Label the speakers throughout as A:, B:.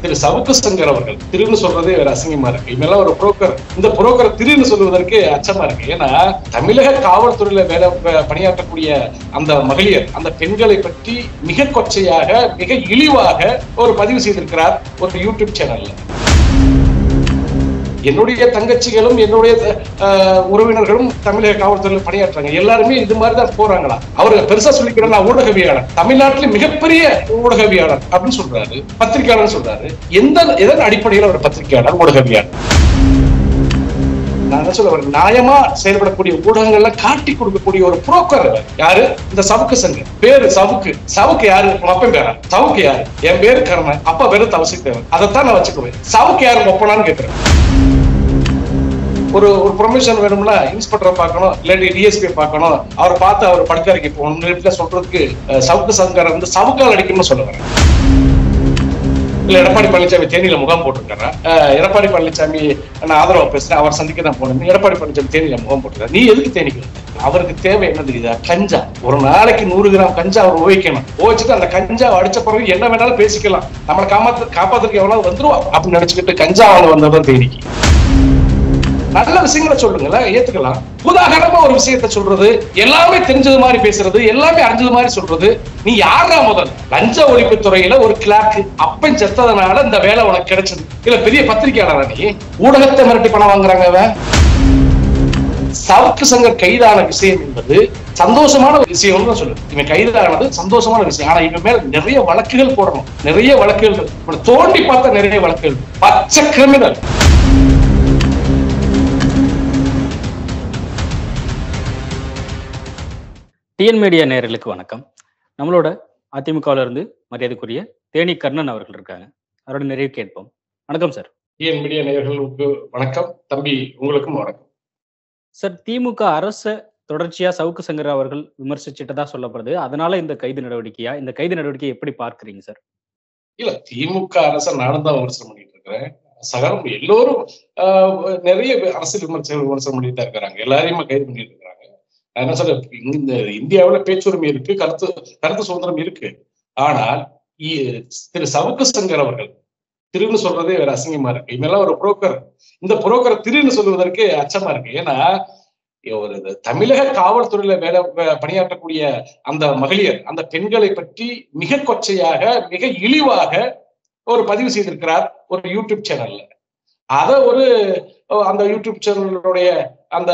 A: திரு சவுக்கு சங்கர் அவர்கள் திருன்னு சொல்றதே வேற அசிங்கமா இருக்கு இவெல்லாம் ஒரு புரோக்கர் இந்த புரோக்கர் திருன்னு சொல்லுவதற்கு அச்சமா இருக்கு ஏன்னா தமிழக காவல்துறையில வேலை ப- பணியாற்றக்கூடிய அந்த மகளிர் அந்த பெண்களை பற்றி மிக கொச்சையாக மிக இழிவாக ஒரு பதிவு செய்திருக்கிறார் ஒரு யூடியூப் சேனல்ல என்னுடைய தங்கச்சிகளும் என்னுடைய அஹ், உறவினர்களும் தமிழக காவல்துறையில் பணியாற்றுறாங்க எல்லாருமே இது மாதிரி தான் போறாங்களா அவரு பெருசா சொல்லிக்கிறேன் நான் ஊடகவியாளர் தமிழ்நாட்டில் மிகப்பெரிய ஊடகவியாளர் அப்படின்னு சொல்றாரு பத்திரிகையாளர் சொல்றாரு எந்த எதன் அடிப்படையில் அவர் பத்திரிகையாளர் ஊடகவியாளர் நான் என்ன சொல்ல வரேன், நியாயமா செயல்படக்கூடிய ஊடகங்கள்ல காட்டி கொடுக்கக்கூடிய ஒரு புரோக்கர் அவர். யாரு இந்த சவுக்கு சங்கர் பேரு சவுக்கு சவுக்கு யாரு உங்க அப்பன் பேரா சவுக்கு யாரு என் பேரு கர்ணன் அப்பா பேரு தவசி தேவன் அதைத்தான் நான் வச்சுக்குவேன் சவுக்கு யாரு உங்க அப்பனான்னு கேட்கிறேன் ஒரு ஒரு ப்ரொமோஷன் வேணும்னா இன்ஸ்பெக்டரை பார்க்கணும் இல்லாட்டி டிஎஸ்பி பார்க்கணும் அவரை பார்த்து அவர் படுக்கறைக்கு போகணும் வீட்டுல சொல்றதுக்கு அஹ், சவுக்கு சங்கரை வந்து சவுக்கால் அடிக்கணும்னு சொல்ல வரேன் இல்ல எடப்பாடி பழனிசாமி தேனியில முகாம் போட்டிருக்காரா அஹ், எடப்பாடி பழனிசாமி நான் ஆதரவா பேசுறேன் அவர் சந்திக்க தான் போனேன் எடப்பாடி பழனிசாமி தேனியில முகாம் போட்டிருக்காரு நீ எதுக்கு தேனிக்கு வந்த? அவருக்கு தேவை என்ன தெரியுதா கஞ்சா ஒரு நாளைக்கு நூறு கிராம் கஞ்சா அவர் உபயோகிக்கணும் உபயோகிச்சுட்டு அந்த கஞ்சா அடிச்ச பிறகு என்ன வேணாலும் பேசிக்கலாம் நம்மளை காப்பாத்து காப்பாத்துக்கு எவ்வளவு வந்துருவா அப்படின்னு நினைச்சுக்கிட்டு கஞ்சா வாங்க வந்தவர் தேனிக்கு நல்ல விஷயங்களை சொல்லுங்களேன் ஏத்துக்கலாம் உதாரணமா ஒரு விஷயத்த சொல்றது எல்லாமே தெரிஞ்சது மாதிரி பேசுறது எல்லாமே அறிஞ்சது மாதிரி சொல்றது நீ யாரா முதல் லஞ்ச ஒழிப்பு துறையில ஒரு கிளார்க் அப்பன் செத்ததுனால இந்த வேலை உனக்கு கிடைச்சது இல்ல பெரிய பத்திரிகையாளரா நீ ஊடகத்தை மிரட்டி பணம் வாங்குறாங்க அவன் சவுக்கு சங்கர் கைதான விஷயம் என்பது சந்தோஷமான விஷயம் தான் சொல்லுது இவன் கைதானது சந்தோஷமான விஷயம் ஆனா இவன் மேல நிறைய வழக்குகள் போடணும் நிறைய வழக்குகள் இருக்கு. இவனை தோண்டி பார்த்த நிறைய வழக்குகள் இருக்கு. பச்சை கிரிமினல்
B: டிஎன் மீடியா நேயர்களுக்கு வணக்கம் நம்மளோட அதிமுகவில் இருந்து மரியாதைக்குரிய தேனி கர்ணன் அவர்கள் இருக்காங்க அவரோட நிறைவு கேட்போம் வணக்கம் சார்
A: டிஎன் மீடியா நேயர்களுக்கு வணக்கம் தம்பி உங்களுக்கும் வணக்கம்
B: சார் திமுக அரச தொடர்ச்சியா சவுக்கு சங்கர் அவர்கள் விமர்சிச்சுட்டதா சொல்லப்படுது அதனால இந்த கைது நடவடிக்கையா இந்த கைது நடவடிக்கையை எப்படி பார்க்கறீங்க சார்
A: இல்ல திமுக அரசை நானும் தான் விமர்சனம் பண்ணிட்டு இருக்கிறேன் சகலம் எல்லோரும் ஆஹ், நிறைய பேர் அரசியல் விமர்சனம் விமர்சனம் பண்ணிட்டு தான் இருக்கிறாங்க எல்லாரையுமே கைது பண்ணிட்டு இருக்கிறாங்க நான் என்ன சொல்ல இந்த இந்தியாவுல பேச்சுரிமை இருக்கு கருத்து கருத்து சுதந்திரம் இருக்கு ஆனால் இ- திரு சவுக்கு சங்கர் அவர்கள் திருன்னு சொல்றதே வேற அசிங்கமா இருக்கு இவெல்லாம் ஒரு புரோக்கர் இந்த புரோக்கரை திருன்னு சொல்லுவதற்கு அச்சமா இருக்கு ஏன்னா ஒரு இது தமிழக காவல்துறையில வேலை ப- பணியாற்றக்கூடிய அந்த மகளிர் அந்த பெண்களை பற்றி மிக கொச்சையாக மிக இழிவாக ஒரு பதிவு செய்திருக்கிறார் ஒரு யூடியூப் சேனல்ல அத ஒரு அஹ், அந்த யூடியூப் சேனலுடைய அந்த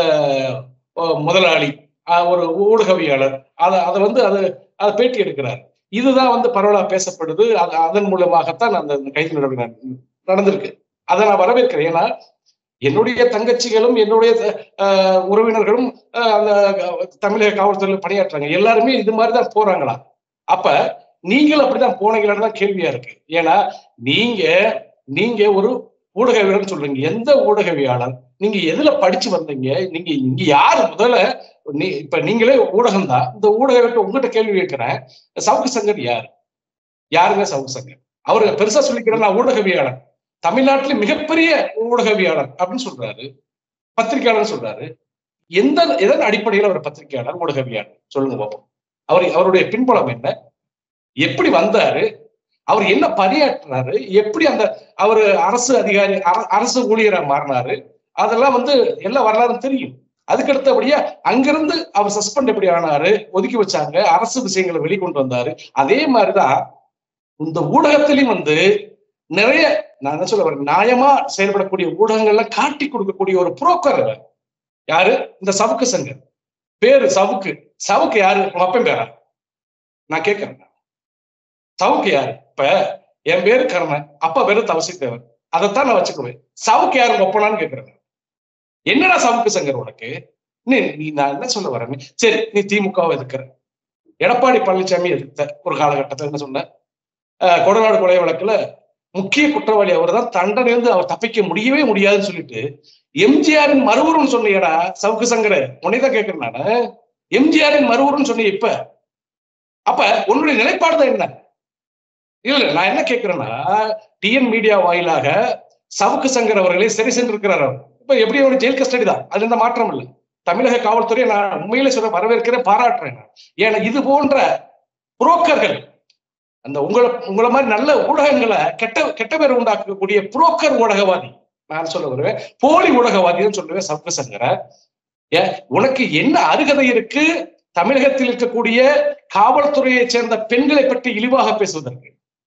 A: அஹ், முதலாளி அஹ், ஒரு ஊடகவியாளர் அதை அதை வந்து அது அதை பேட்டி எடுக்கிறார் இதுதான் வந்து பரவலா பேசப்படுது அது அதன் மூலமாகத்தான் அந்த அந்த கைது நடவடிக்கை நட- நடந்திருக்கு அதை நான் வரவேற்கிறேன் ஏன்னா என்னுடைய தங்கச்சிகளும் என்னுடைய அஹ், உறவினர்களும் அஹ், அந்த அஹ், தமிழக காவல்துறையில் பணியாற்றுறாங்க எல்லாருமே இது மாதிரி தான் போறாங்களா அப்ப நீங்கள் அப்படிதான் போனீங்களான்னு தான் கேள்வியா இருக்கு ஏன்னா நீங்க நீங்க ஒரு ஊடகவியலர் சொல்றீங்க எந்த ஊடகவியாளர் நீங்க எதுல படிச்சு வந்தீங்க நீங்க இங்க யார் முதல்ல நீ இப்ப நீங்களே ஊடகம் தான் இந்த ஊடகத்தை உங்ககிட்ட கேள்வி கேட்கிறேன் சவுக்கு சங்கர் யார் யாருங்க சவுக்கு சங்கர் அவரு பெருசா சொல்லிக்கிறேன் நான் ஊடகவியாளர் தமிழ்நாட்டில் மிகப்பெரிய ஊடகவியாளர் அப்படின்னு சொல்றாரு பத்திரிகையாளர் சொல்றாரு எந்த எதன் அடிப்படையில் அவர் பத்திரிகையாளர் ஊடகவியாளர் சொல்லுங்க பாப்போம் அவர் அவருடைய பின்புலம் என்ன எப்படி வந்தாரு அவர் என்ன பணியாற்றினாரு எப்படி அந்த அவர் அரசு அதிகாரி அர- அரசு ஊழியரா மாறினாரு அதெல்லாம் வந்து எல்லா வரலாறும் தெரியும் அதுக்கு அடுத்தபடியா அங்கிருந்து அவர் சஸ்பெண்ட் எப்படி ஆனாரு ஒதுக்கி வச்சாங்க அரசு விஷயங்களை வெளிக்கொண்டு வந்தாரு அதே மாதிரிதான் இந்த ஊடகத்திலையும் வந்து நிறைய நான் என்ன சொல்ல வரேன் நியாயமா செயல்படக்கூடிய ஊடகங்கள்ல காட்டி கொடுக்கக்கூடிய ஒரு புரோக்கர் அவர் யாரு இந்த சவுக்கு சங்கர் பேரு சவுக்கு சவுக்கு யாரு உங்க அப்பன் பேரா நான் கேட்கிறேன் சவுக்கு யாரு இப்ப என் பேரு கர்ணன் அப்பா பேரு தவசி தேவன் அதைத்தான் நான் வச்சுக்குவேன் சவுக்கு யாரு உங்க அப்பனான்னு கேட்கிறேன் என்னடா சவுக்கு சங்கர் உனக்கு நீ நீ நான் என்ன சொல்ல வரேன் சரி நீ திமுகவை எதிர்க்கிற எடப்பாடி பழனிசாமி எதிர்த்த ஒரு காலகட்டத்தில் என்ன சொன்ன அஹ், கொடநாடு கொலை வழக்குல முக்கிய குற்றவாளி அவர் தான் தண்டனையிலிருந்து அவர் தப்பிக்க முடியவே முடியாதுன்னு சொல்லிட்டு எம்ஜிஆரின் மறுவுருன்னு சொன்னியடா சவுக்கு சங்கர உன்னைதான் கேட்கிறேன் நானு எம்ஜிஆரின் மறுவுருன்னு சொன்னீங்க இப்ப அப்ப உன்னுடைய நிலைப்பாடு தான் என்ன இல்ல இல்ல, நான் என்ன கேட்கிறேன்னா டிஎன் மீடியா வாயிலாக சவுக்கு சங்கர் அவர்களை சிறை சென்றிருக்கிறார் அவர் இப்ப எப்படி அவர் ஜெயில் கஸ்டடி தான் அது எந்த மாற்றம் இல்லை தமிழக காவல்துறையை நான் உண்மையிலே சொல்ல வரவேற்கிறேன் பாராட்டுறேன் நான். ஏன்னா இது போன்ற புரோக்கர்கள் அந்த உங்களை உங்களை மாதிரி நல்ல ஊடகங்களை கெட்ட கெட்ட பேர் உண்டாக்கக்கூடிய புரோக்கர் ஊடகவாதி நான் சொல்ல வருவேன் போலி ஊடகவாதின்னு சொல்லுவேன் சவுக்கு சங்கர ஏன் உனக்கு என்ன அருகதை இருக்கு தமிழகத்தில் இருக்கக்கூடிய காவல்துறையை சேர்ந்த பெண்களை பற்றி இழிவாக பேசுவதற்கு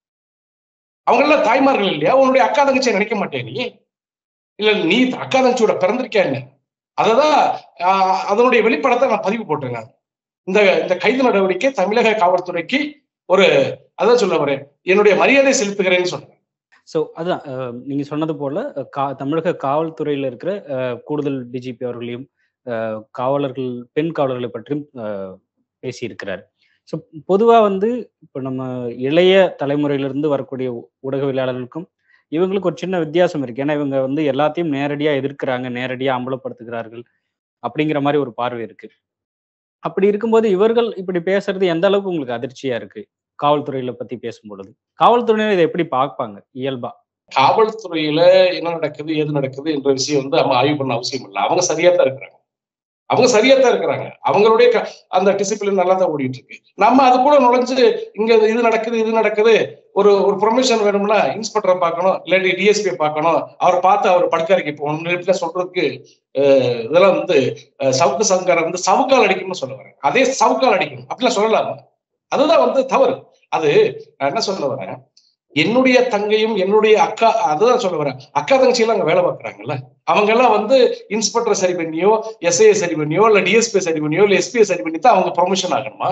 A: அவங்க எல்லாம் தாய்மார்கள் இல்லையா உன்னுடைய அக்கா தங்கச்சியை நினைக்க மாட்டேன் நீ இல்ல நீ அக்கா தங்கச்சியோட பிறந்திருக்கியா என்ன அததான் ஆஹ், அதனுடைய வெளிப்படத்தை நான் பதிவு போட்டேன் நான் இந்த இந்த கைது நடவடிக்கை தமிழக காவல்துறைக்கு ஒரு அதான் சொல்ல வரேன் என்னுடைய மரியாதை செலுத்துகிறேன்னு சொன்னேன்
B: ஸோ அதான் அஹ், நீங்க சொன்னது போல அஹ், கா தமிழக காவல்துறையில இருக்கிற அஹ், கூடுதல் டிஜிபி அவர்களையும் அஹ், காவலர்கள் பெண் காவலர்களை பற்றியும் அஹ், பேசியிருக்கிறார் ஸோ பொதுவா வந்து இப்போ நம்ம இளைய தலைமுறையிலிருந்து வரக்கூடிய ஊ- ஊடகவியலாளர்களுக்கும் இவங்களுக்கு ஒரு சின்ன வித்தியாசம் இருக்கு ஏன்னா இவங்க வந்து எல்லாத்தையும் நேரடியா எதிர்க்கிறாங்க நேரடியா அம்பலப்படுத்துகிறார்கள் அப்படிங்கிற மாதிரி ஒரு பார்வை இருக்கு அப்படி இருக்கும்போது இவர்கள் இப்படி பேசுறது எந்த அளவுக்கு உங்களுக்கு அதிர்ச்சியா இருக்கு காவல்துறையில பத்தி பேசும்பொழுது காவல்துறையினர் இதை எப்படி பார்ப்பாங்க இயல்பா
A: காவல்துறையில என்ன நடக்குது ஏது நடக்குது என்ற விஷயம் வந்து நம்ம ஆய்வு பண்ண அவசியம் இல்லை அவங்க சரியா தான் இருக்கிறாங்க அவங்க சரியா தான் இருக்கிறாங்க அவங்களுடைய க- அந்த டிசிப்ளின் நல்லா தான் ஓடிட்டு இருக்கு நம்ம அது கூட நுழைஞ்சு இங்க இது நடக்குது இது நடக்குது ஒரு ஒரு ப்ரொமோஷன் வேணும்னா இன்ஸ்பெக்டரை பார்க்கணும் இல்லாட்டி டிஎஸ்பி பார்க்கணும் அவர் பார்த்து அவர் படுக்கறைக்கு போகணும் இப்படிலாம் சொல்றதுக்கு அஹ், இதெல்லாம் வந்து அஹ், சவுக்கு சங்கரை வந்து சவுக்கால் அடிக்கணும்னு சொல்ல வரேன் அதே சவுக்கால் அடிக்கணும் அப்படிலாம் சொல்லலாமா அதுதான் வந்து தவறு அது நான் என்ன சொல்ல வரேன் என்னுடைய தங்கையும் என்னுடைய அக்கா அதுதான் சொல்ல வரேன் அக்கா தங்கச்சி எல்லாம் அங்க வேலை பார்க்கறாங்கல்ல அவங்க எல்லாம் வந்து இன்ஸ்பெக்டர் சரி பண்ணியோ எஸ்ஐ சரி பண்ணியோ இல்ல டிஎஸ்பி சரி பண்ணியோ இல்ல எஸ்பி சரி பண்ணி தான் அவங்க ப்ரொமோஷன் ஆகணுமா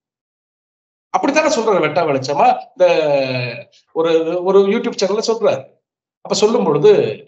A: அப்படித்தானே சொல்றாரு வெட்டா வெளிச்சமா இந்த ஒரு ஒரு யூடியூப் சேனல்ல சொல்றாரு அப்ப சொல்லும் பொழுது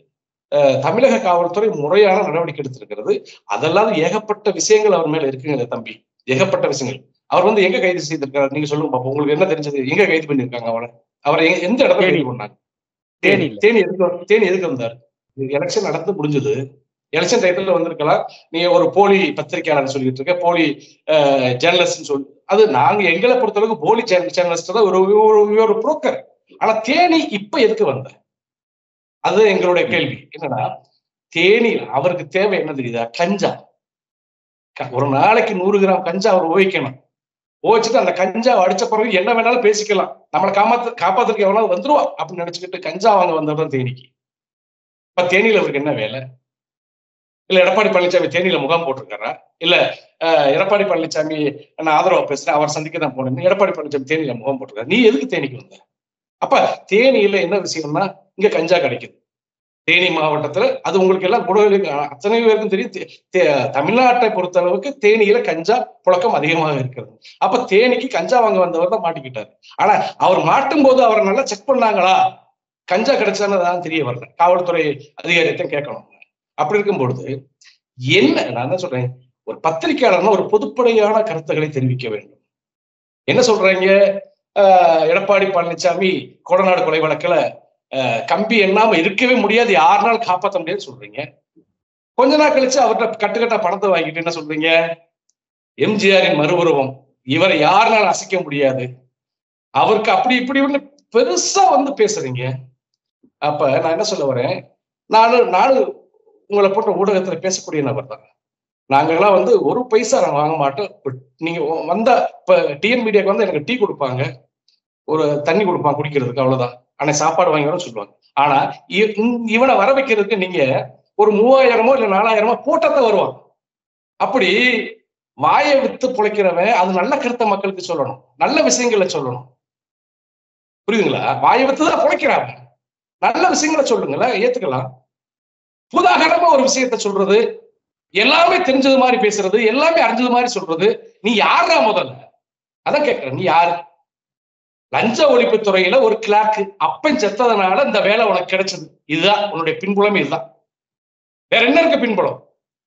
A: அஹ், தமிழக காவல்துறை முறையான நடவடிக்கை எடுத்திருக்கிறது அதெல்லாம் ஏகப்பட்ட விஷயங்கள் அவர் மேல இருக்குங்க தம்பி ஏகப்பட்ட விஷயங்கள் அவர் வந்து எங்க கைது செய்திருக்காரு நீங்க சொல்லுங்க பாப்போம் உங்களுக்கு என்ன தெரிஞ்சது எங்க கைது பண்ணிருக்காங்க அவரை அவரை எங்க- எந்த இடத்துல
B: தேனி.
A: கைது பண்ணாங்க
B: தேனியில.
A: தேனி எதுக்கு தேனி எதுக்கு வந்தார் எலெக்ஷன் நடந்து முடிஞ்சது எலெக்ஷன் டைத்துல வந்திருக்கலாம் நீங்க ஒரு போலி பத்திரிகையாளர் சொல்லிட்டு இருக்க போலி ஜேர்னலிஸ்ட் சொல்லி அது நாங்க எங்களை பொறுத்தளவுக்கு போலி ஜேர்னலிஸ்ட் தான் ஒரு ஒரு- ஒரு புரோக்கர் ஆனா தேனி இப்ப எதுக்கு வந்த அது எங்களுடைய கேள்வி என்னன்னா தேனி அவருக்கு தேவை என்ன தெரியுதா கஞ்சா க- ஒரு நாளைக்கு நூறு கிராம் கஞ்சா அவர் உபயோகிக்கணும் உபயோகிச்சுட்டு அந்த கஞ்சா அடிச்ச பிறகு என்ன வேணாலும் பேசிக்கலாம் நம்மளை காப்பாத்து காப்பாத்துறதுக்கு எவனாவது வந்துருவா அப்படின்னு நினைச்சுக்கிட்டு கஞ்சா வாங்க வந்தவர் தேனிக்கு இப்ப தேனியில அவருக்கு என்ன வேலை இல்ல எடப்பாடி பழனிசாமி தேனியில முகாம் போட்டிருக்காரா இல்ல அஹ், எடப்பாடி பழனிசாமி நான் ஆதரவா பேசுறேன் அவர் சந்திக்க தான் போனேன் எடப்பாடி பழனிசாமி தேனியில முகாம் போட்டிருக்காரு நீ எதுக்கு தேனிக்கு வந்த அப்ப தேனியில என்ன விஷயம்னா இங்க கஞ்சா கிடைக்குது தேனி மாவட்டத்துல அது உங்களுக்கு எல்லாம் குடங்களுக்கு அத்தனை பேருக்கும் தெரியும் தே- தே- தமிழ்நாட்டை பொறுத்த அளவுக்கு தேனியில கஞ்சா புழக்கம் அதிகமாக இருக்கிறது அப்ப தேனிக்கு கஞ்சா வாங்க வந்தவர் தான் மாட்டிக்கிட்டாரு ஆனா அவர் மாட்டும் போது அவரை நல்லா செக் பண்ணாங்களா கஞ்சா கிடைச்சான்னு தான் தெரிய வரல காவல்துறை அதிகாரியத்தை கேட்கணும் அப்படி இருக்கும் பொழுது என்ன நான் என்ன சொல்றேன் ஒரு பத்திரிகையாளர்னா ஒரு பொதுப்படையான கருத்துக்களை தெரிவிக்க வேண்டும் என்ன சொல்றாங்க ஆஹ் எடப்பாடி பழனிசாமி கொடநாடு கொலை வழக்குல ஆஹ் கம்பி எண்ணாம இருக்கவே முடியாது யாருனாலும் காப்பாற்ற முடியாது சொல்றீங்க கொஞ்ச நாள் கழிச்சு அவர்கிட்ட கட்டுக்கட்டா பணத்தை வாங்கிட்டு என்ன சொல்றீங்க எம்ஜிஆரின் மறுபுருவம் இவரை யாருனாலும் அசைக்க முடியாது அவருக்கு அப்படி இப்படி இப்படின்னு பெருசா வந்து பேசுறீங்க அப்ப நான் என்ன சொல்ல வரேன் நானும் நானும் உங்களை போன்ற ஊடகத்துல பேசக்கூடிய நபர் தான் நாங்கெல்லாம் வந்து ஒரு பைசா நாங்க வாங்க மாட்டோம் இப்ப நீங்க வந்தா இப்ப டிஎன் மீடியாக்கு வந்து எனக்கு டீ கொடுப்பாங்க ஒரு தண்ணி கொடுப்பாங்க குடிக்கிறதுக்கு அவ்வளவுதான் ஆனா சாப்பாடு வாங்கி வர சொல்லுவாங்க ஆனா இ- இ- இவனை வர வைக்கிறதுக்கு நீங்க ஒரு மூவாயிரமோ இல்ல நாலாயிரமோ போட்டத்தான் வருவான் அப்படி வாயை வித்து பிழைக்கிறவன் அது நல்ல கருத்தை மக்களுக்கு சொல்லணும் நல்ல விஷயங்களை சொல்லணும் புரியுதுங்களா வாயை வித்து தான் பிழைக்கிறாங்க நல்ல விஷயங்களை சொல்லுங்களேன் ஏத்துக்கலாம் புதாகரமா ஒரு விஷயத்த சொல்றது எல்லாமே தெரிஞ்சது மாதிரி பேசுறது எல்லாமே அறிஞ்சது மாதிரி சொல்றது நீ யாரா முதல்ல அதான் கேட்கிறேன் நீ யாரு லஞ்ச ஒழிப்பு துறையில ஒரு கிளார்க்கு அப்பன் செத்ததுனால இந்த வேலை உனக்கு கிடைச்சது இதுதான் உன்னுடைய பின்புலம் இதுதான் வேற என்ன இருக்கு பின்புலம்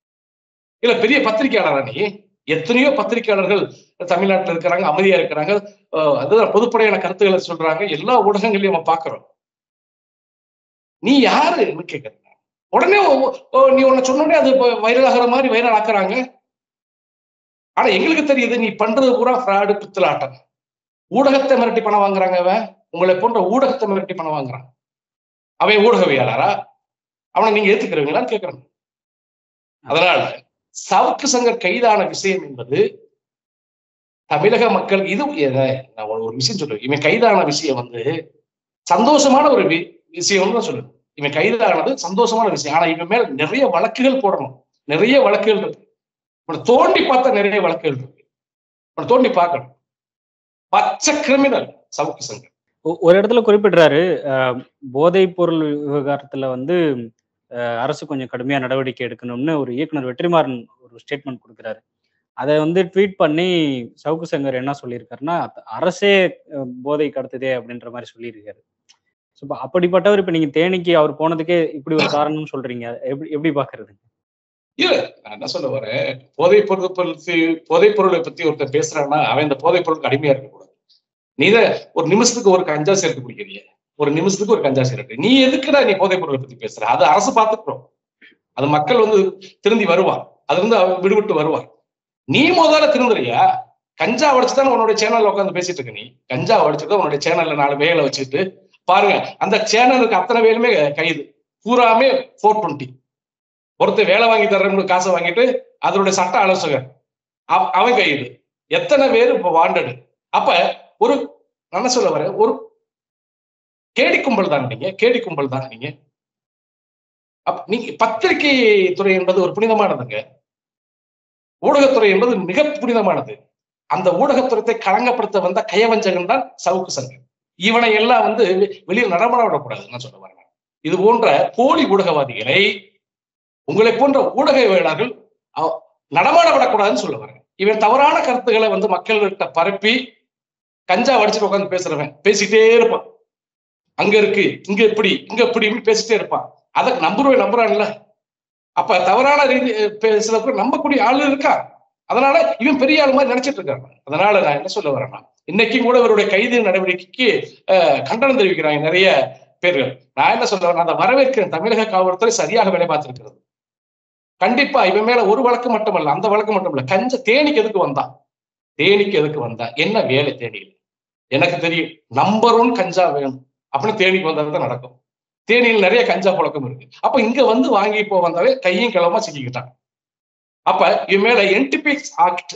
A: இல்ல பெரிய பத்திரிகையாளரா நீ எத்தனையோ பத்திரிகையாளர்கள் தமிழ்நாட்டுல இருக்கிறாங்க அமைதியா இருக்கிறாங்க அஹ் அதுதான் பொதுப்படையான கருத்துக்களை சொல்றாங்க எல்லா ஊடகங்களையும் நம்ம பாக்குறோம் நீ யாருன்னு கேக்குறேன் உடனே ஒ- ஒ- நீ உன்னை சொன்ன உடனே அது வைரல் ஆகிற மாதிரி வைரல் ஆக்குறாங்க ஆனா எங்களுக்கு தெரியுது நீ பண்றது பூரா ஃப்ராடு பித்தலாட்டம் ஊடகத்தை மிரட்டி பணம் வாங்குறாங்க அவன் உங்களை போன்ற ஊடகத்தை மிரட்டி பணம் வாங்குறான் அவன் ஊடகவியலாளரா அவனை நீங்க ஏத்துக்கிறீங்களான்னு கேக்குறேன் அதனால சவுக்கு சங்கர் கைதான விஷயம் என்பது தமிழக மக்கள் இது எ- நான் ஒரு ஒரு விஷயம் சொல்லுவேன் இவன் கைதான விஷயம் வந்து சந்தோஷமான ஒரு வி- விஷயம்னு தான் சொல்லுவேன் இவன் கைதானது சந்தோஷமான விஷயம் ஆனா இவன் மேல நிறைய வழக்குகள் போடணும் நிறைய வழக்குகள் இருக்கு இவனை தோண்டி பார்த்தா நிறைய வழக்குகள் இருக்கு இவனை தோண்டி பார்க்கணும் பச்சை கிரிமினல் சவுக்கு சங்கர்
B: ஒ- ஒரு இடத்துல குறிப்பிடுறாரு அஹ், போதைப் பொருள் விவகாரத்துல வந்து அஹ், அரசு கொஞ்சம் கடுமையா நடவடிக்கை எடுக்கணும்னு ஒரு இயக்குனர் வெற்றிமாறன் ஒரு ஸ்டேட்மெண்ட் கொடுக்குறாரு அதை வந்து ட்வீட் பண்ணி சவுக்கு சங்கர் என்ன சொல்லியிருக்காருன்னா அ- அரசே அஹ், போதை கடத்துதே அப்படின்ற மாதிரி சொல்லியிருக்காரு ஸோ இப்போ அப்படிப்பட்டவர் இப்போ நீங்க தேனிக்கு அவர் போனதுக்கே இப்படி ஒரு காரணம்னு சொல்றீங்க எப்படி எப்படி பாக்குறது
A: இல்ல நான் என்ன சொல்ல வரேன் போதைப் பொருள் பத்தி போதைப் பொருளை பத்தி ஒருத்தன் பேசுறான்னா அவன் இந்த போதைப் பொருளுக்கு அடிமையா இருக்கக்கூடாது நீ தான் ஒரு நிமிஷத்துக்கு ஒரு கஞ்சா சேர்த்து குடிக்கிறிய ஒரு நிமிஷத்துக்கு ஒரு கஞ்சா சேர்த்து நீ எதுக்குடா நீ போதைப் பொருளை பத்தி பேசுற அது அரசு பார்த்துக்கிறோம் அது மக்கள் வந்து திருந்தி வருவான் அது வந்து அவன் விடுபட்டு வருவான் நீ முதல்ல திருந்துறியா கஞ்சா உடைச்சுதான் உன்னோட சேனல்ல உட்காந்து பேசிட்டு இருக்க நீ கஞ்சா உடைச்சுதான் உன்னோட சேனல்ல நாலு வேலை வச்சுட்டு பாருங்க அந்த சேனலுக்கு அத்தனை வேலுமே கைது பூராமே ஃபோர் டுவெண்ட்டி ஒருத்தர் வேலை வாங்கி தர்றவங்க காசை வாங்கிட்டு அதனுடைய சட்ட ஆலோசகர் அவ- அவன் கைது எத்தனை பேர் இப்ப வாண்டடு அப்ப ஒரு நான் என்ன சொல்ல வரேன் ஒரு கேடி கும்பல் தான் நீங்க கேடி கும்பல் தான் நீங்க அப்ப நீங்க பத்திரிகை துறை என்பது ஒரு புனிதமானதுங்க ஊடகத்துறை என்பது மிக புனிதமானது அந்த ஊடகத்துறையை களங்கப்படுத்த வந்த கயவஞ்சகன் தான் சவுக்கு சங்கர் இவனை எல்லாம் வந்து வெ- வெளியில் நடமாட விடக்கூடாதுன்னு நான் சொல்ல வரேன் இது போன்ற போலி ஊடகவாதிகளை உங்களை போன்ற ஊடகவியலாளர்கள் அவ- நடமாட விடக்கூடாதுன்னு சொல்ல வரேன் இவன் தவறான கருத்துக்களை வந்து மக்கள்கிட்ட பரப்பி கஞ்சா வடிச்சுட்டு உட்காந்து பேசுறவன் பேசிட்டே இருப்பான் அங்க இருக்கு இங்க இப்படி இங்க இப்படி இப்படி பேசிட்டே இருப்பான் அதை நம்புறவன் நம்புறான்ல அப்ப தவறான ரீதி பேசுறதுக்கு நம்பக்கூடிய ஆளு இருக்கா அதனால இவன் பெரிய ஆள் மாதிரி நினைச்சிட்டு இருக்காங்க அதனால நான் என்ன சொல்ல வரேன்னா இன்னைக்கும் கூட இவருடைய கைது நடவடிக்கைக்கு அஹ், கண்டனம் தெரிவிக்கிறாங்க நிறைய பேர்கள் நான் என்ன சொல்ல வரேன் அதை வரவேற்கிறேன் தமிழக காவல்துறை சரியாக வேலை பார்த்திருக்கிறது கண்டிப்பா இவன் மேல ஒரு வழக்கு மட்டுமல்ல அந்த வழக்கு மட்டும் இல்ல கஞ்ச தேனிக்கு எதுக்கு வந்தான் தேனிக்கு எதுக்கு வந்தான் என்ன வேலை தேனியில் எனக்கு தெரியும் நம்பர் ஒன் கஞ்சா வேணும் அப்படின்னு தேனிக்கு வந்தா தான் நடக்கும் தேனியில் நிறைய கஞ்சா புழக்கம் இருக்கு அப்ப இங்க வந்து வாங்கி போ வந்தாவே கையும் கிளமா சிக்கிக்கிட்டான் அப்ப இவன் மேல என்டிபிக்ஸ் ஆக்ட்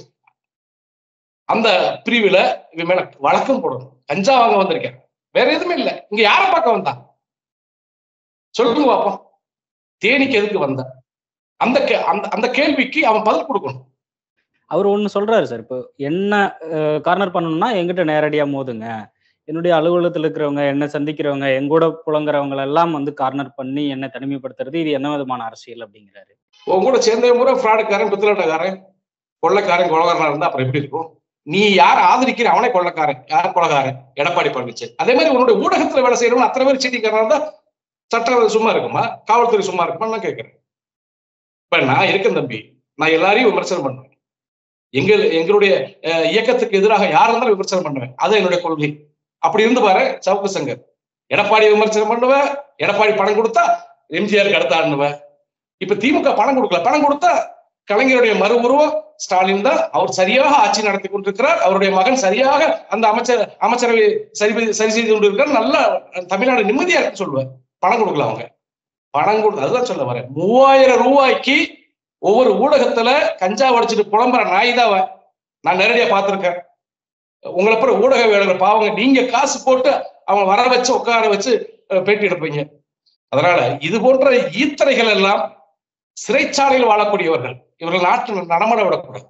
A: அந்த பிரிவுல இவன் மேல வழக்கம் போடணும் கஞ்சா வாங்க வந்திருக்கேன் வேற எதுவுமே இல்ல இங்க யாரை பார்க்க வந்தான் சொல்லுங்க பாப்போம் தேனிக்கு எதுக்கு வந்தான் அந்த கே- அந்த அந்த கேள்விக்கு அவன் பதில் கொடுக்கணும்
B: அவர் ஒண்ணு சொல்றாரு சார் இப்போ என்ன கார்னர் பண்ணணும்னா எங்கிட்ட நேரடியா மோதுங்க என்னுடைய அலுவலகத்துல இருக்கிறவங்க என்ன சந்திக்கிறவங்க எங்கூட புலங்குறவங்க எல்லாம் வந்து கார்னர் பண்ணி என்ன தனிமைப்படுத்துறது இது என்ன விதமான அரசியல் அப்படிங்கிறாரு
A: உன் கூட சேர்ந்த முறை ஃப்ராடுக்காரன் பித்தலாட்டக்காரன் கொள்ளக்காரன் கொலகாரனா இருந்தா அப்புறம் எப்படி இருக்கும் நீ யார் ஆதரிக்கிற அவனே கொள்ளக்காரன் யார் கொலகாரன் எடப்பாடி பழனிசாமி அதே மாதிரி உன்னுடைய ஊடகத்துல வேலை செய்யறவன் அத்தனை பேர் சீட்டிக்காரனா இருந்தா சட்டம் சும்மா இருக்குமா காவல்துறை சும்மா இருக்குமா நான் கேட்கிறேன் இப்ப நான் இருக்கேன் தம்பி நான் எல்லாரையும் விமர்சனம் பண்ணுவேன் எங்கள் எங்களுடைய அஹ், இயக்கத்துக்கு எதிராக யார் இருந்தாலும் விமர்சனம் பண்ணுவேன் அது என்னுடைய கொள்கை அப்படி இருந்து பாரு சவுக்கு சங்கர் எடப்பாடி விமர்சனம் பண்ணுவேன் எடப்பாடி பணம் கொடுத்தா எம்ஜிஆருக்கு அடுத்த ஆடுனுவேன் இப்ப திமுக பணம் கொடுக்கல பணம் கொடுத்தா கலைஞருடைய மறு உருவம் ஸ்டாலின் தான் அவர் சரியாக ஆட்சி நடத்தி கொண்டிருக்கிறார் அவருடைய மகன் சரியாக அந்த அமைச்சர் அமைச்சரவை சரி சரி செய்து கொண்டிருக்கிறார் நல்லா தமிழ்நாடு நிம்மதியா இருக்கு சொல்லுவேன் பணம் கொடுக்கல அவங்க பணம் கொடு அதுதான் சொல்ல வரேன் மூவாயிரம் ரூபாய்க்கு ஒவ்வொரு ஊடகத்துல கஞ்சா உடைச்சிட்டு புலம்புற நாய் தான் அவன். நான் நேரடியா பார்த்திருக்கேன் உங்களை போற ஊடகவியலாளர் பாவங்க நீங்க காசு போட்டு அவங்க வர வச்சு உட்கார வச்சு அஹ், பேட்டி எடுப்பீங்க அதனால இது போன்ற ஈத்தரைகள் எல்லாம் சிறைச்சாலையில் வாழக்கூடியவர்கள் இவர்கள் நாட்டில் நடமாட விடக்கூடாது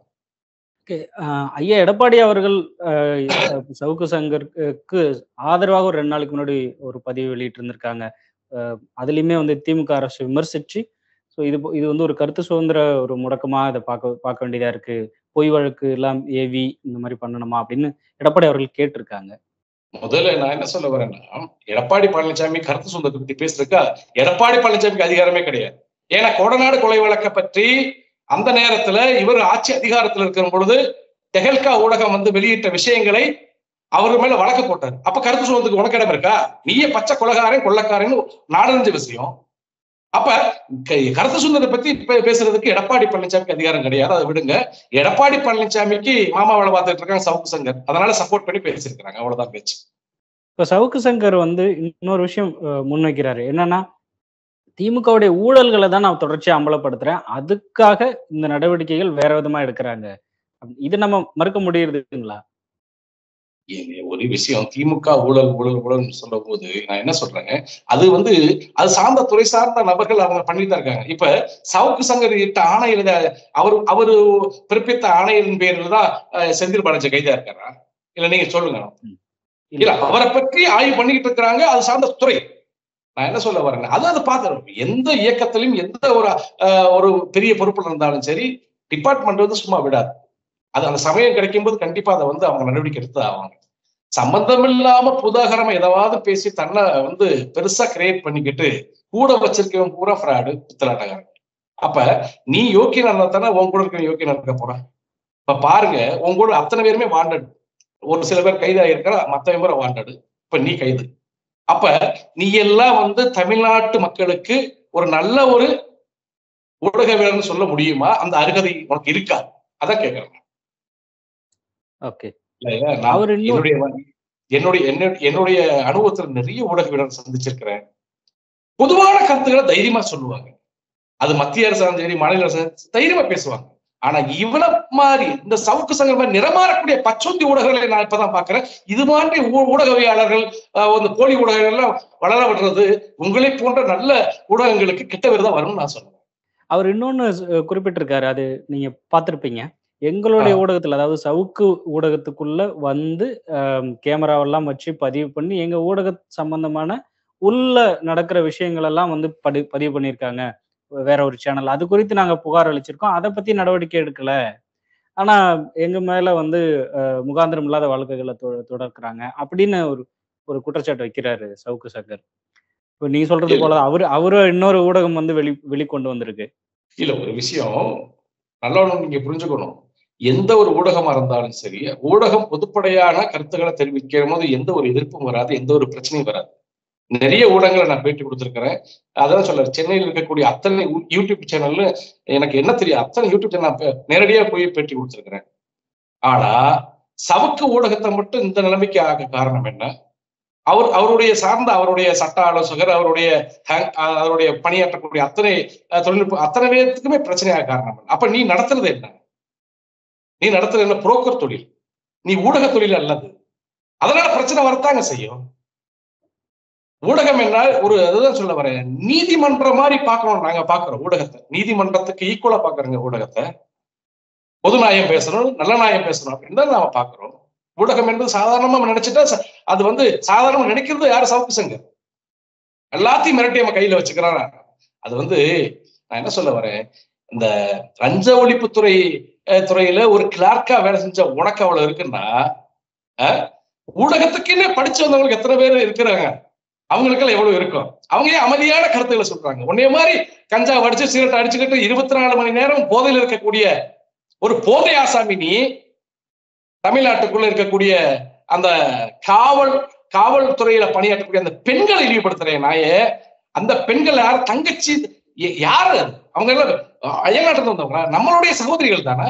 B: ஆஹ் ஐயா எடப்பாடி அவர்கள் ஆஹ் சவுக்கு சங்கருக்கு ஆதரவாக ஒரு ரெண்டு நாளைக்கு முன்னாடி ஒரு பதிவு வெளியிட்டு இருந்திருக்காங்க ஆஹ் அதுலயுமே வந்து திமுக அரசு விமர்சிச்சு ஸோ இது போ- இது வந்து ஒரு கருத்து சுதந்திர ஒரு முடக்கமா இதை பார்க்க பார்க்க வேண்டியதா இருக்கு பொய் வழக்கு எல்லாம் ஏவி இந்த மாதிரி பண்ணணுமா அப்படின்னு எடப்பாடி அவர்கள் கேட்டிருக்காங்க
A: முதல்ல நான் என்ன சொல்ல வரேன்னா எடப்பாடி பழனிசாமி கருத்து சுதந்திரத்தை பத்தி பேசுறதுக்கா எடப்பாடி பழனிசாமிக்கு அதிகாரமே கிடையாது ஏன்னா கொடநாடு கொலை வழக்க பற்றி அந்த நேரத்துல இவர் ஆட்சி அதிகாரத்துல இருக்கிற பொழுது தெஹல்கா ஊடகம் வந்து வெளியிட்ட விஷயங்களை அவர் மேல வழக்கு போட்டார் அப்ப கருத்து சுதந்திரத்துக்கு உனக்கு இடம் இருக்கா நீயே பச்சை கொலகாரன் கொள்ளக்காரன் நாடறிஞ்ச விஷயம் அப்ப க- கருத்து சுதந்திரத்தை பத்தி பே- பேசுறதுக்கு எடப்பாடி பழனிசாமிக்கு அதிகாரம் கிடையாது அதை விடுங்க எடப்பாடி பழனிசாமிக்கு மாமா வேலை பார்த்துட்டு இருக்காங்க சவுக்கு சங்கர் அதனால சப்போர்ட் பண்ணி பேசியிருக்கிறாங்க அவ்வளவுதான் பேச்சு
B: இப்போ சவுக்கு சங்கர் வந்து இன்னொரு விஷயம் அஹ், முன்வைக்கிறாரு என்னன்னா திமுகவுடைய ஊழல்களை தான் நான் தொடர்ச்சியா அம்பலப்படுத்துறேன் அதுக்காக இந்த நடவடிக்கைகள் வேற விதமா எடுக்கிறாங்க இது நம்ம மறுக்க முடியுதுங்களா
A: ஏங்க, ஒரு விஷயம் திமுக ஊழல் ஊழல் ஊழல் சொல்லும் போது நான் என்ன சொல்றேன் அது வந்து அது சார்ந்த துறை சார்ந்த நபர்கள் அவங்க பண்ணிட்டு தான் இருக்காங்க இப்ப சவுக்கு சங்கர் இட்ட ஆணையில அவர் அவரு பிறப்பித்த ஆணையின் பேரில் தான் அஹ், செந்தில் பாலாஜி கைதா இருக்காரா இல்ல நீங்க சொல்லுங்க இல்ல அவரை பற்றி ஆய்வு பண்ணிக்கிட்டு இருக்கிறாங்க அது சார்ந்த துறை நான் என்ன சொல்ல வரேன் அது அது பார்த்து எந்த இயக்கத்திலும் எந்த ஒரு அஹ், ஒரு பெரிய பொறுப்புல இருந்தாலும் சரி டிபார்ட்மெண்ட் வந்து சும்மா விடாது அது அந்த சமயம் கிடைக்கும் போது கண்டிப்பா அதை வந்து அவங்க நடவடிக்கை எடுத்து ஆவாங்க சம்பந்தம் இல்லாம புதாகரமா ஏதாவது பேசி தன்னை வந்து பெருசா கிரியேட் பண்ணிக்கிட்டு கூட வச்சிருக்கவன் பூரா ஃப்ராடு பித்தலாட்டக்காரன் அப்ப நீ யோக்கியனா இருந்தா தானே உன் கூட இருக்க யோக்கியனா இருக்க போற இப்ப பாருங்க உன் கூட அத்தனை பேருமே வாண்டட் ஒரு சில பேர் கைதாகிருக்கிற மத்த பேரை வாண்டடு இப்ப நீ கைது அப்ப நீ எல்லாம் வந்து தமிழ்நாட்டு மக்களுக்கு ஒரு நல்ல ஒரு ஊடகவியலர்னு சொல்ல முடியுமா அந்த அருகதை உனக்கு இருக்கா அதான் கேட்கறேன்
B: ஓகே
A: இல்லையா? நான்
B: அவர் இன்னும்
A: என்னுடைய என்னுடைய என்ன- என்னுடைய அனுபவத்துல நிறைய ஊடகவியலர் சந்திச்சிருக்கிறேன் பொதுவான கருத்துக்களை தைரியமா சொல்லுவாங்க அது மத்திய அரசாங்கம் சரி மாநில அரசாங்கம் தைரியமா பேசுவாங்க ஆனா இவன மாதிரி இந்த சவுக்கு சங்கர் மாதிரி நிறமாறக்கூடிய பச்சொந்தி ஊடகங்களை நான் இப்பதான் பாக்குறேன் இது மாதிரி ஊ- ஊடகவியாளர்கள் அஹ், இந்த போலி ஊடகங்கள் எல்லாம் வளர விடுறது உங்களை போன்ற நல்ல ஊடகங்களுக்கு கெட்ட பேர் தான் வரும்னு நான் சொல்லுவேன்
B: அவர் இன்னொன்னு அஹ், குறிப்பிட்டிருக்காரு அது நீங்க பார்த்திருப்பீங்க எங்களுடைய
A: ஆ.
B: ஊடகத்துல அதாவது சவுக்கு ஊடகத்துக்குள்ள வந்து ஆம், கேமராவெல்லாம் வச்சு பதிவு பண்ணி எங்க ஊடக சம்பந்தமான உள்ள நடக்கிற விஷயங்கள் எல்லாம் வந்து படி பதிவு பண்ணியிருக்காங்க வேற ஒரு சேனல் அது குறித்து நாங்க புகார் அளிச்சிருக்கோம் அதை பத்தி நடவடிக்கை எடுக்கல ஆனா எங்க மேல வந்து அஹ், முகாந்திரம் இல்லாத வழக்குகளை தொ- தொடர்க்கிறாங்க அப்படின்னு ஒரு ஒரு குற்றச்சாட்டு வைக்கிறாரு சவுக்கு சங்கர் இப்போ நீங்க சொல்றது
A: இல்ல.
B: போல அவரு அவரு இன்னொரு ஊடகம் வந்து வெளி வெளிக்கொண்டு வந்திருக்கு
A: இல்ல ஒரு விஷயம் நல்லவனும் நீங்க புரிஞ்சுக்கணும் எந்த ஒரு ஊடகமா இருந்தாலும் சரி ஊடகம் பொதுப்படையான கருத்துக்களை தெரிவிக்கும் போது எந்த ஒரு எதிர்ப்பும் வராது எந்த ஒரு பிரச்சனையும் வராது நிறைய ஊடகங்களை நான் பேட்டி கொடுத்திருக்கிறேன் அதான் சொல்ல சென்னையில் இருக்கக்கூடிய அத்தனை யூ- யூடியூப் சேனல்ல எனக்கு என்ன தெரியும் அத்தனை யூடியூப் சேனல் நான் பே- நேரடியா போய் பேட்டி கொடுத்திருக்கிறேன் ஆனா சவுக்கு ஊடகத்தை மட்டும் இந்த நிலைமைக்கு ஆக காரணம் என்ன அவர் அவருடைய சார்ந்த அவருடைய சட்ட ஆலோசகர் அவருடைய ஹேங்- அஹ் அவருடைய பணியாற்றக்கூடிய அத்தனை அஹ், தொழில்நுட்ப அத்தனை பேருக்குமே பிரச்சனையாக காரணம் என்ன? அப்ப நீ நடத்துறது என்ன நீ நடத்துறது என்ன புரோக்கர் தொழில் நீ ஊடக தொழில் அல்லது அதனால பிரச்சனை வரத்தாங்க செய்யும் ஊடகம் என்ன ஒரு அதுதான் சொல்ல வரேன் நீதிமன்றம் மாதிரி பார்க்கணும் நாங்க பாக்குறோம் ஊடகத்தை நீதிமன்றத்துக்கு ஈக்குவலா பாக்குறோங்க ஊடகத்தை பொது நியாயம் பேசணும் நல்ல நியாயம் பேசணும் அப்படின்னு தான் நாம பாக்குறோம் ஊடகம் என்பது சாதாரணமா நினைச்சிட்டா ச- அது வந்து சாதாரணமா நினைக்கிறது யாரு சவுக்கு சங்கர் எல்லாத்தையும் மிரட்டி நம்ம கையில வச்சுக்கிறாரா அது வந்து நான் என்ன சொல்ல வரேன் இந்த லஞ்ச ஒழிப்புத்துறை அஹ், துறையில ஒரு கிளார்க்கா வேலை செஞ்ச உனக்கு அவ்வளவு இருக்குன்னா அஹ், ஊடகத்துக்குன்னே படிச்சு வந்தவங்களுக்கு எத்தனை பேர் இருக்கிறாங்க அவங்களுக்கெல்லாம் எவ்வளவு இருக்கும் அவங்க ஏன் அமைதியான கருத்துக்களை சொல்றாங்க உன்னைய மாதிரி கஞ்சா அடிச்சு சிகரெட் அடிச்சுக்கிட்டு இருபத்தி நாலு மணி நேரம் போதையில் இருக்கக்கூடிய ஒரு போதை ஆசாமி நீ தமிழ்நாட்டுக்குள்ள இருக்கக்கூடிய அந்த காவல் காவல்துறையில பணியாற்றக்கூடிய அந்த பெண்களை இழிவுபடுத்துறேன் நாயே அந்த பெண்கள் யார் தங்கச்சி ய- யாரு அது? அவங்க எல்லாம் அயல்நாட்டுல வந்தவங்க நம்மளுடைய சகோதரிகள் தானே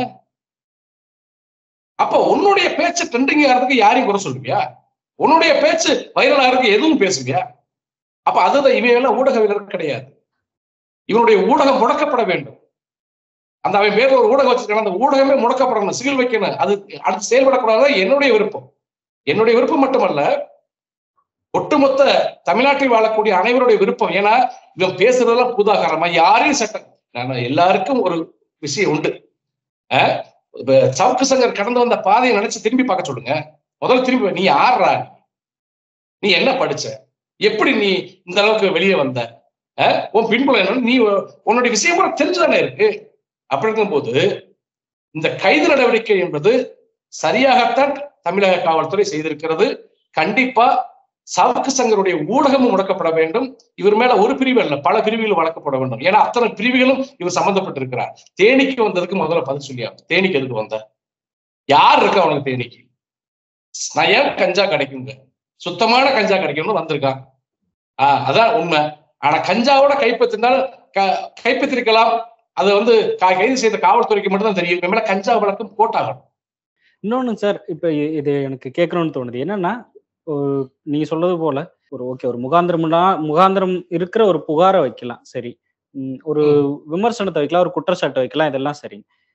A: அப்ப உன்னுடைய பேச்சு ட்ரெண்டிங் ஆகிறதுக்கு யாரையும் குறை சொல்லுவியா உன்னுடைய பேச்சு வைரல் ஆகிறதுக்கு எதுவும் பேசுவியா அப்ப அதுதான் இவன் எல்லாம் ஊடகவியலர் கிடையாது இவனுடைய ஊடகம் முடக்கப்பட வேண்டும் அந்த அவன் பேர்ல ஒரு ஊடகம் வச்சிருக்கான அந்த ஊடகமே முடக்கப்படணும் சீல் வைக்கணும் அது அடுத்து செயல்படக்கூடாது என்னுடைய விருப்பம் என்னுடைய விருப்பம் மட்டுமல்ல ஒட்டுமொத்த தமிழ்நாட்டில் வாழக்கூடிய அனைவருடைய விருப்பம் ஏன்னா இவன் பேசுறதெல்லாம் பூதாகாரமா யாரையும் சட்டம் நான் எல்லாருக்கும் ஒரு விஷயம் உண்டு அஹ் இப்ப சவுக்கு சங்கர் கடந்து வந்த பாதையை நினைச்சு திரும்பி பார்க்க சொல்லுங்க முதல்ல திரும்பி நீ யாருடா நீ என்ன படிச்ச எப்படி நீ இந்த அளவுக்கு வெளியே வந்த அஹ் உன் பின்புலம் என்ன நீ உன்னுடைய விஷயம் கூட தெரிஞ்சுதானே இருக்கு அப்படி இருக்கும்போது இந்த கைது நடவடிக்கை என்பது சரியாகத்தான் தமிழக காவல்துறை செய்திருக்கிறது கண்டிப்பா சவுக்கு சங்கருடைய ஊடகமும் முடக்கப்பட வேண்டும் இவர் மேல ஒரு பிரிவு அல்ல பல பிரிவுகள் வழக்கப்பட வேண்டும் ஏன்னா அத்தனை பிரிவுகளும் இவர் சம்பந்தப்பட்டிருக்கிறார் தேனிக்கு வந்ததுக்கு முதல்ல பதில் சொல்லியா தேனிக்கு எதுக்கு வந்த யார் இருக்கா அவனுக்கு தேனிக்கு நான் ஏன் கஞ்சா கிடைக்குங்க சுத்தமான கஞ்சா கிடைக்கும்னு வந்திருக்கான் ஆஹ் அதான் உண்மை ஆனா கஞ்சாவோட கைப்பற்றினால் க- கைப்பற்றிருக்கலாம் அது வந்து கா- கைது செய்த காவல்துறைக்கு மட்டும்தான் தெரியும் இவன் மேல கஞ்சா வழக்கம் போட்டாகணும்
B: இன்னொன்னு சார் இப்ப இ- இது எனக்கு கேட்கணும்னு தோணுது என்னன்னா ஒரு- நீங்க சொல்றது போல ஒரு ஓகே ஒரு முகாந்திரம்னா முகாந்திரம் இருக்கிற ஒரு புகாரை வைக்கலாம் சரி ம், ஒரு விமர்சனத்தை வைக்கலாம் ஒரு குற்றச்சாட்டை வைக்கலாம் இதெல்லாம் சரி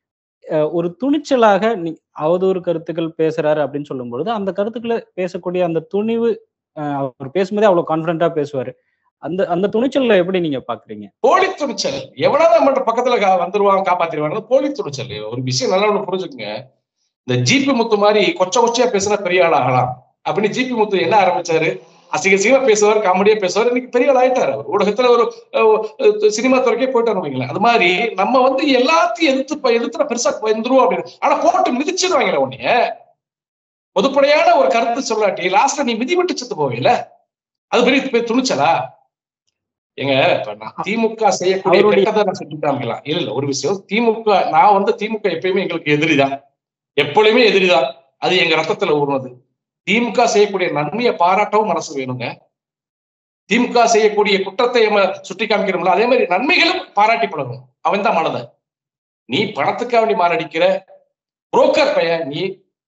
B: அஹ், ஒரு துணிச்சலாக நீ அவதூறு கருத்துக்கள் பேசுறாரு அப்படின்னு சொல்லும் பொழுது அந்த கருத்துக்களை பேசக்கூடிய அந்த துணிவு அஹ், அவர் பேசும்போதே அவ்வளவு கான்பிடண்டா பேசுவாரு அந்த அந்த துணிச்சல்ல எப்படி நீங்க பாக்குறீங்க
A: போலி துணிச்சல் எவனாவது நம்மள்ட்ட பக்கத்துல கா- வந்துருவான் காப்பாத்திடுவாங்க போலி துணிச்சல் ஒரு விஷயம் நல்லா ஒண்ணு புரிஞ்சுக்குங்க இந்த ஜிபி முத்து மாதிரி கொச்ச கொச்சையா பேசினா பெரிய ஆள் ஆகலாம் அப்படின்னு ஜிபி முத்து என்ன ஆரம்பிச்சாரு அசிங்க அசிங்கமா பேசுவார் காமெடியா பேசுவார் இன்னைக்கு பெரிய ஆள் ஆயிட்டாரு அவர் ஊடகத்துல ஒரு அஹ், அஹ், சினிமா துறைக்கே போயிட்டாரு வைங்களேன் அது மாதிரி நம்ம வந்து எல்லாத்தையும் எதிர்த்து ப- எதிர்த்து பெருசா வந்துருவோம் அப்படின்னு ஆனா போட்டு மிதிச்சிருவாங்களே உன்னைய பொதுப்படையான ஒரு கருத்து சொல்லாட்டி லாஸ்ட்ல நீ மிதி விட்டு செத்து போவீல அது பெரிய பெரிய துணிச்சலா ஏங்க இப்ப நான் திமுக செய்யக்கூடிய
B: அவருடைய-
A: கெட்டதை நான் சுட்டி காமிக்கலாம் இல்ல இல்ல ஒரு விஷயம் திமுக நான் வந்து திமுக எப்பயுமே எங்களுக்கு எதிரிதான் எப்பொழுதுமே எதிரிதான் அது எங்க ரத்தத்துல ஊர்னது திமுக செய்யக்கூடிய நன்மையை பாராட்டவும் மனசு வேணுங்க திமுக செய்யக்கூடிய குற்றத்தை நம்ம சுட்டி காமிக்கிறோம்ல அதே மாதிரி நன்மைகளும் பாராட்டி பழகணும் அவன் தான் மனதை நீ பணத்துக்காக நீ மாரடிக்கிற புரோக்கர் பையன் நீ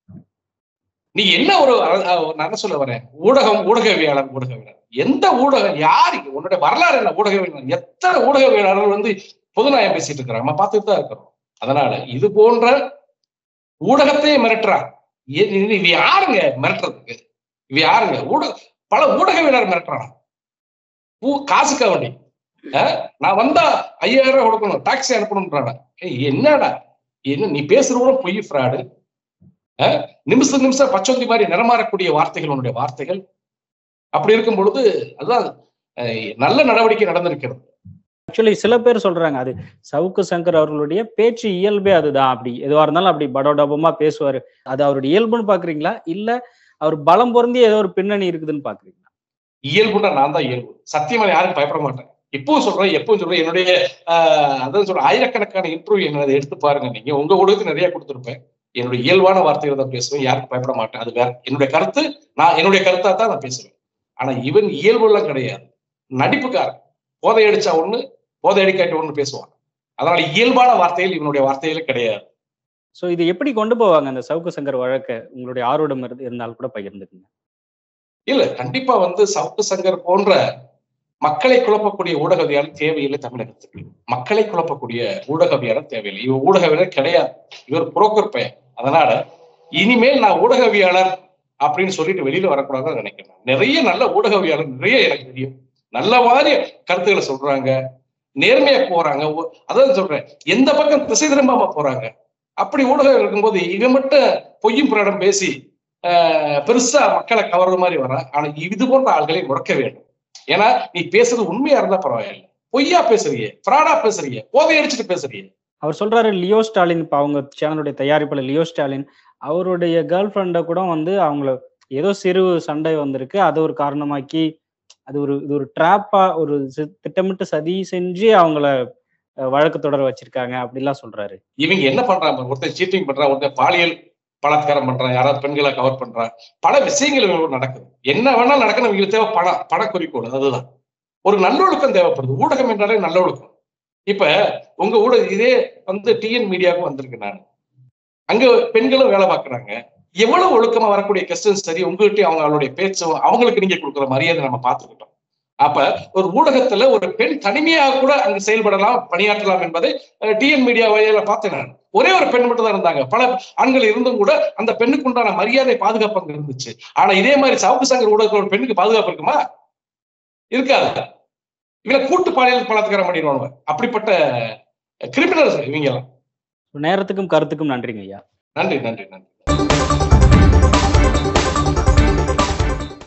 A: நீ என்ன ஒரு அ- அ- நான் என்ன சொல்ல வரேன் ஊடகம் ஊடகவியாளர் ஊடகவியலாளர் எந்த ஊடகம் யாரு உன்னுடைய வரலாறு என்ன ஊடகவியலாளர் எத்தனை ஊடகவியலாளர்கள் வந்து பொதுநாயம் பேசிட்டு இருக்கிறாங்க நம்ம பார்த்துட்டு தான் இருக்கிறோம் அதனால இது போன்ற ஊடகத்தையே மிரட்டுறான் ஏ- இது இது யாருங்க மிரட்டுறதுக்கு இது யாருங்க ஊடக பல ஊடகவியலாளர் மிரட்டுறான் பூ காசுக்காக வேண்டி அஹ், நான் வந்தா ஐயாயிரம் ரூபாய் கொடுக்கணும் டாக்ஸி அனுப்பணும்ன்றாங்க ஏய், என்னடா என்ன நீ பேசுறவங்க பொய் ஃப்ராடு நிமிஷம் நிமிஷம் பச்சொந்தி மாதிரி நிறமாறக்கூடிய வார்த்தைகள் உன்னுடைய வார்த்தைகள் அப்படி இருக்கும் பொழுது அதுதான் அஹ், நல்ல நடவடிக்கை நடந்திருக்கிறது
B: ஆக்சுவலி சில பேர் சொல்றாங்க அது சவுக்கு சங்கர் அவர்களுடைய பேச்சு இயல்பே அதுதான் அப்படி எதுவா இருந்தாலும் அப்படி படோடபமா பேசுவாரு அது அவருடைய இயல்புன்னு பாக்குறீங்களா இல்ல அவர் பலம் பொருந்தி ஏதோ ஒரு பின்னணி இருக்குதுன்னு பாக்குறீங்களா
A: இயல்புன்னா நான் தான் இயல்பு சத்தியமா நான் யாருக்கும் பயப்பட மாட்டேன் இப்பவும் சொல்றேன் எப்பவும் சொல்றேன் என்னுடைய ஆஹ், அதான் சொல்றேன் ஆயிரக்கணக்கான இன்டர்வியூ என்னதை எடுத்து பாருங்க நீங்க உங்க ஊடகத்துக்கு நிறைய கொடுத்துருப்பேன் என்னுடைய இயல்பான வார்த்தைகள் தான் பேசுவேன் யாருக்கும் பயப்பட மாட்டேன் அது வேற என்னுடைய கருத்து நான் என்னுடைய கருத்தா தான் நான் பேசுவேன் ஆனா இவன் இயல்பு எல்லாம் கிடையாது நடிப்புக்காரன் போதை அடிச்சா ஒண்ணு போதை அடிக்காட்டி ஒண்ணு பேசுவான் அதனால இயல்பான வார்த்தைகள் இவனுடைய வார்த்தைகளே கிடையாது
B: சோ இது எப்படி கொண்டு போவாங்க அந்த சவுக்கு சங்கர் வழக்க உங்களுடைய ஆர்வடம் இருந்து- இருந்தால் கூட பகிர்ந்துக்குங்க
A: இல்ல கண்டிப்பா வந்து சவுக்கு சங்கர் போன்ற மக்களை குழப்பக்கூடிய ஊடகவியாளர் தேவையில்லை தமிழகத்துக்கு மக்களை குழப்பக்கூடிய ஊடகவியாளர் தேவையில்லை இவர் ஊடகவியாளர் கிடையாது இவர் புரோக்கர் பையன் அதனால இனிமேல் நான் ஊடகவியாளர் அப்படின்னு சொல்லிட்டு வெளியில வரக்கூடாதுன்னு நினைக்கிறேன் நிறைய நல்ல ஊடகவியாளர் நிறைய எனக்கு தெரியும் நல்ல மாதிரி கருத்துக்களை சொல்றாங்க நேர்மையா போறாங்க ஒ- அதான் சொல்றேன் எந்த பக்கம் திசை திரும்பாம போறாங்க அப்படி ஊடகம் இருக்கும்போது இவன் மட்டும் பொய்யும் புராடம் பேசி ஆஹ், பெருசா மக்களை கவர்ற மாதிரி வரான் ஆனா இது போன்ற ஆள்களை முடக்க வேண்டும் ஏன்னா நீ பேசுறது உண்மையா இருந்தா பரவாயில்லை பொய்யா பேசுறீங்க ஃப்ராடா பேசுறீங்க போதை அடிச்சுட்டு பேசுறீங்க
B: அவர் சொல்றாரு லியோ ஸ்டாலின் இப்ப அவங்க சேனலுடைய தயாரிப்பாளர் லியோ ஸ்டாலின் அவருடைய கேர்ள் ஃப்ரெண்டை கூட வந்து அவங்கள ஏதோ சிறு சண்டை வந்திருக்கு அதை ஒரு காரணமாக்கி அது ஒரு இது ஒரு ட்ராப்பா ஒரு சி- திட்டமிட்டு சதி செஞ்சு அவங்கள அஹ், வழக்கு தொடர வச்சிருக்காங்க அப்படிலாம் சொல்றாரு
A: இவங்க என்ன பண்றாங்க ஒருத்தன் சீட்டிங் பண்றான் ஒருத்தன் பாலியல் பலாத்காரம் பண்றான் யாராவது பெண்களை கவர் பண்றான் பல விஷயங்கள் இவங்களுக்கு நடக்குது என்ன வேணாலும் நடக்கணும் இவங்களுக்கு தேவை பணம் பண குறிக்கோள் அதுதான் ஒரு நல்லொழுக்கம் தேவைப்படுது ஊடகம் என்றாலே நல்லொழுக்கம் இப்ப உங்க ஊடகம் இதே வந்து டிஎன் மீடியாவுக்கு வந்திருக்கு நான் அங்க பெண்களும் வேலை பார்க்கறாங்க எவ்வளவு ஒழுக்கமா வரக்கூடிய கொஸ்டின் சரி உங்ககிட்ட அவங்க அவங்களுடைய பேச்சும் அவங்களுக்கு நீங்க கொடுக்குற மரியாதை நம்ம பார்த்துக்கிட்டோம் அப்ப ஒரு ஊடகத்துல ஒரு பெண் தனிமையாக கூட அங்க செயல்படலாம் பணியாற்றலாம் என்பதை டிஎன் மீடியா வழியில பார்த்தேன் நான் ஒரே ஒரு பெண் மட்டும் தான் இருந்தாங்க பல ஆண்கள் இருந்தும் கூட அந்த பெண்ணுக்கு உண்டான மரியாதை பாதுகாப்பு அங்க இருந்துச்சு ஆனா இதே மாதிரி சவுக்கு சங்கர் ஊடகத்துல ஒரு பெண்ணுக்கு பாதுகாப்பு இருக்குமா இருக்காது இவங்க கூட்டு பாலியல் பலாத்காரம் பண்ணிடுவாங்க அப்படிப்பட்ட கிரிமினல்ஸ் இவங்க எல்லாம்
B: நேரத்துக்கும் கருத்துக்கும் நன்றிங்க ஐயா
A: நன்றி நன்றி நன்றி